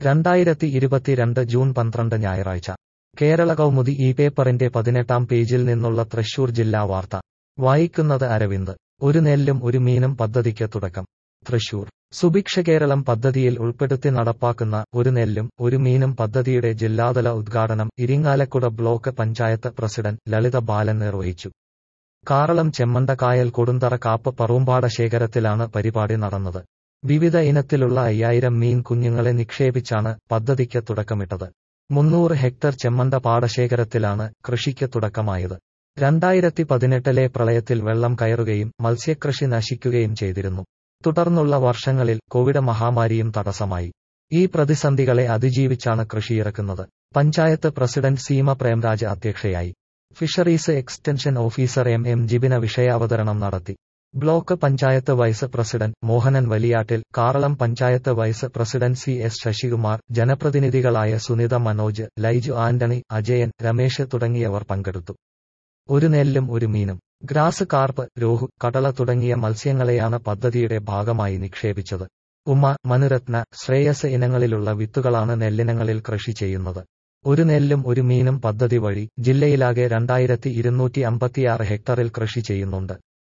രണ്ടായിരത്തി ഇരുപത്തിരണ്ട് ജൂൺ പന്ത്രണ്ട് ഞായറാഴ്ച കേരള കൗമുദി ഈ പേപ്പറിന്റെ പതിനെട്ടാം പേജിൽ നിന്നുള്ള തൃശൂർ ജില്ലാ വാർത്ത വായിക്കുന്നത് അരവിന്ദ് ഒരു നെല്ലും ഒരു മീനും പദ്ധതിക്ക് തുടക്കം തൃശൂർ സുഭിക്ഷ കേരളം പദ്ധതിയിൽ ഉൾപ്പെടുത്തി നടപ്പാക്കുന്ന ഒരു നെല്ലും ഒരു മീനും പദ്ധതിയുടെ ജില്ലാതല ഉദ്ഘാടനം ഇരിങ്ങാലക്കുട ബ്ലോക്ക് പഞ്ചായത്ത് പ്രസിഡന്റ് ലളിത ബാലൻ നിർവഹിച്ചു കാറളം ചെമ്മണ്ടക്കായൽ കൊടുന്തറ കാപ്പ് പറൂമ്പാട ശേഖരത്തിലാണ് പരിപാടി നടന്നത് വിവിധ ഇനത്തിലുള്ള അയ്യായിരം മീൻ കുഞ്ഞുങ്ങളെ നിക്ഷേപിച്ചാണ് പദ്ധതിക്ക് തുടക്കമിട്ടത് മുന്നൂറ് ഹെക്ടർ ചെമ്മണ്ട പാടശേഖരത്തിലാണ് കൃഷിക്ക് തുടക്കമായത് രണ്ടായിരത്തി പതിനെട്ടിലെ പ്രളയത്തിൽ വെള്ളം കയറുകയും മത്സ്യകൃഷി നശിക്കുകയും ചെയ്തിരുന്നു തുടർന്നുള്ള വർഷങ്ങളിൽ കോവിഡ് മഹാമാരിയും തടസ്സമായി ഈ പ്രതിസന്ധികളെ അതിജീവിച്ചാണ് കൃഷിയിറക്കുന്നത് പഞ്ചായത്ത് പ്രസിഡന്റ് സീമ പ്രേംരാജ് അധ്യക്ഷയായി fisheries extension officer M M Jibina വിഷയാവതരണം നടത്തി block panchayat vice president Mohanan Valiyattil Karalam panchayat vice president C S Sasikumar ജനപ്രതിനിധികളായ സുനിത മനോജ് ലൈജു ആന്റണി അജയൻ രമേശ് തുടങ്ങിയവർ പങ്കെടുത്തു ഒരു നെല്ലും ഒരു മീനും ഗ്രാസ് കാർപ്പ് രോഹു കടള തുടങ്ങിയ മത്സ്യങ്ങളെയാണ് പദ്ധതിയുടെ ഭാഗമായി നിക്ഷേപിച്ചത് ഉമ മനുരത്ന ശ്രേയസ് ഇനങ്ങളിലുള്ള വിത്തുകളാണ് നെല്ലിനങ്ങളിൽ കൃഷി ചെയ്യുന്നത് ഒരു നെല്ലും ഒരു മീനും പദ്ധതി വഴി ജില്ലയിലാകെ രണ്ടായിരത്തി ഇരുന്നൂറ്റി അമ്പത്തിയാറ് ഹെക്ടറിൽ കൃഷി ചെയ്യുന്നുണ്ട്